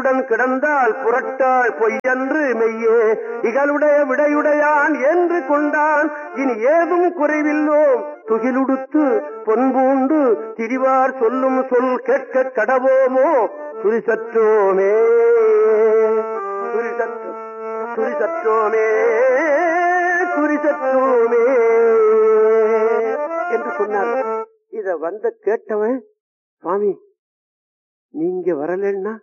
உடன் கிடந்தால் புரட்டாள் பொய்யன்று மெய்யே இகழுடைய விடையுடையான் என்று கொண்டான் இனி ஏதும் குறைவில்லோம் துகிலுடுத்து பொன்பூண்டு திரிவார் சொல்லும் சொல் கேட்க கடவோமோ துரிசற்றோமே துரிசற்று துரிசற்றோமே துரிசற்றோமே என்று சொன்னார் இத வந்த கேட்டவன் சுவாமி நீங்க வரலன்னா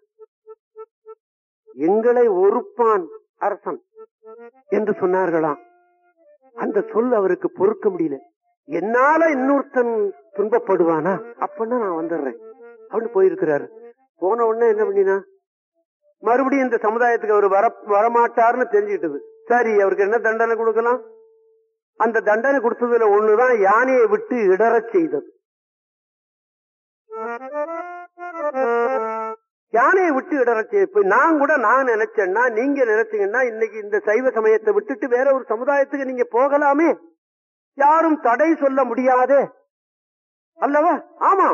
எங்களை ஒருப்பான் அரசன் என்று சொன்னார்களாம் அந்த சொல் அவருக்கு பொறுக்க முடியல என்னால இன்னொருத்தன் துன்பப்படுவானா அப்பன்னா நான் வந்துடுறேன் அப்படின்னு போயிருக்கிறாரு போன உடனே என்ன பண்ணினா மறுபடியும் இந்த சமுதாயத்துக்கு அவர் வர வரமாட்டார்னு தெரிஞ்சுக்கிட்டது சரி அவருக்கு என்ன தண்டனை கொடுக்கலாம் அந்த தண்டனை கொடுத்ததுல ஒண்ணுதான் யானையை விட்டு இடறச் செய்தது யானையை விட்டு இடறச் செய்ய இப்ப நான் கூட நான் நினைச்சேன்னா நீங்க நினைச்சீங்கன்னா இன்னைக்கு இந்த சைவ சமயத்தை விட்டுட்டு வேற ஒரு சமுதாயத்துக்கு நீங்க போகலாமே யாரும் தடை சொல்ல முடியாதே அல்லவா ஆமா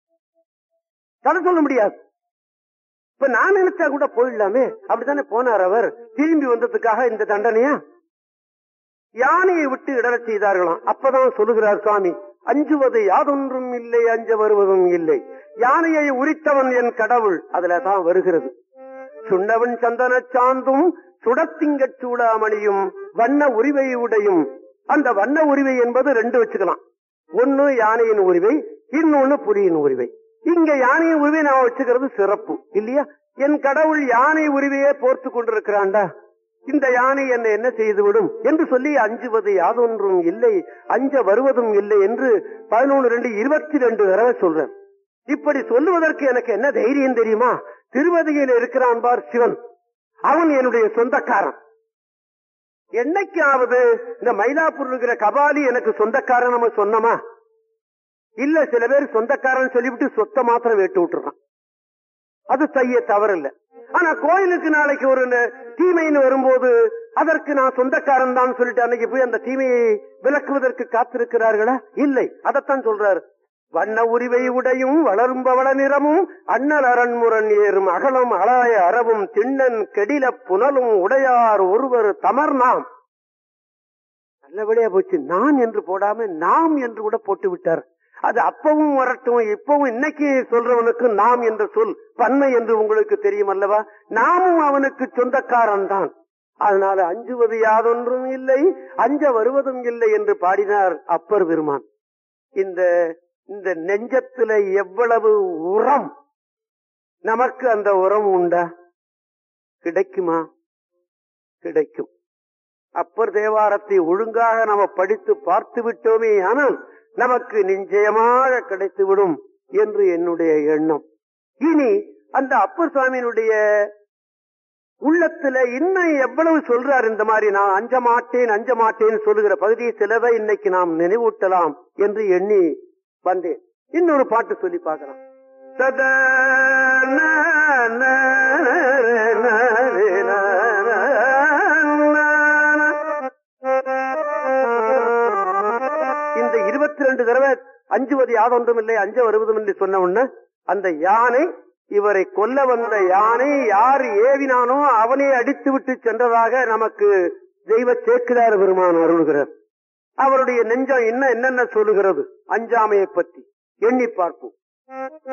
தடை சொல்ல முடியாது இப்ப நான் நினைச்சா கூட போயிடலாமே அப்படித்தானே போனார் அவர் திரும்பி வந்ததுக்காக இந்த தண்டனையா யானையை விட்டு இடறச் செய்தார்களாம் அப்பதான் சொல்லுகிறார் சுவாமி அஞ்சுவது யாதொன்றும் இல்லை அஞ்ச வருவதும் இல்லை யானையை உரித்தவன் என் கடவுள் அதுலதான் வருகிறது சுண்ணவன் சந்தன சாந்தும் சுடத்திங்கச் சூடாமணியும் வண்ண உரிவை உடையும் அந்த வண்ண உரிவை என்பது ரெண்டு வச்சுக்கலாம் ஒன்னு யானையின் உரிவை இன்னொன்னு புலியின் உரிவை இங்க யானையின் உரிவை நான் வச்சுக்கிறது சிறப்பு இல்லையா என் கடவுள் யானை உரிவையே போர்த்து கொண்டிருக்கிறான்டா இந்த யானை என்னை என்ன செய்துவிடும் என்று சொல்லி அஞ்சுவது யாதொன்றும் இல்லை அஞ்ச வருவதும் இல்லை என்று பதினொன்று ரெண்டு இருபத்தி ரெண்டு தடவை சொல்றேன் இப்படி சொல்லுவதற்கு எனக்கு என்ன தைரியம் தெரியுமா திருவதியில் இருக்கிறான் பார் சிவன் அவன் என்னுடைய சொந்தக்காரன் என்னைக்காவது இந்த மயிலாப்பூர் இருக்கிற கபாலி எனக்கு சொந்தக்காரன் நம்ம சொன்னமா இல்ல சில பேர் சொந்தக்காரன் சொல்லிவிட்டு சொத்தை மாத்திரம் வெட்டு விட்டுறான் அது செய்ய தவறில்லை ஆனா கோயிலுக்கு நாளைக்கு ஒரு தீமைன்னு வரும்போது அதற்கு நான் சொந்தக்காரன் தான் சொல்லிட்டு அன்னைக்கு போய் அந்த தீமையை விளக்குவதற்கு காத்திருக்கிறார்களா இல்லை அதைத்தான் சொல்றாரு வண்ண உரிவை உடையும் வளரும் பவள நிறமும் அண்ணல் அரண்முரண் ஏறும் அகலம் அலாய அறவும் திண்ணன் கெடில புனலும் உடையார் ஒருவர் தமர் நாம் நல்லபடியா போச்சு நான் என்று போடாம நாம் என்று கூட போட்டு விட்டார் அது அப்பவும் வரட்டும் இப்பவும் இன்னைக்கு சொல்றவனுக்கு நாம் என்ற சொல் பன்மை என்று உங்களுக்கு தெரியும் அல்லவா நாமும் அவனுக்கு சொந்தக்காரன் தான் அதனால அஞ்சுவது யாதொன்றும் இல்லை அஞ்ச வருவதும் இல்லை என்று பாடினார் அப்பர் பெருமான் இந்த இந்த நெஞ்சத்துல எவ்வளவு உரம் நமக்கு அந்த உரம் உண்டா கிடைக்குமா கிடைக்கும் அப்பர் தேவாரத்தை ஒழுங்காக நம்ம படித்து பார்த்து விட்டோமே ஆனால் நமக்கு நிச்சயமாக கிடைத்துவிடும் என்று என்னுடைய எண்ணம் இனி அந்த அப்பர் சுவாமியினுடைய உள்ளத்துல இன்னும் எவ்வளவு சொல்றார் இந்த மாதிரி நான் அஞ்ச மாட்டேன் அஞ்ச மாட்டேன் சொல்லுகிற பகுதியை சிலதை இன்னைக்கு நாம் நினைவூட்டலாம் என்று எண்ணி வந்தேன் இன்னொரு பாட்டு சொல்லி பார்க்கலாம் சத இந்த இருபத்தி ரெண்டு தடவை அஞ்சுவது யாதொன்றும் இல்லை அஞ்ச வருவதும் என்று சொன்ன உடனே அந்த யானை இவரை கொல்ல வந்த யானை யார் ஏவினானோ அவனை அடித்து விட்டு சென்றதாக நமக்கு தெய்வ சேக்கிரார் பெருமான் அருள்கிறார் அவருடைய நெஞ்சம் இன்னும் என்னென்ன சொல்லுகிறது அஞ்சாமையை பற்றி எண்ணி பார்ப்போம்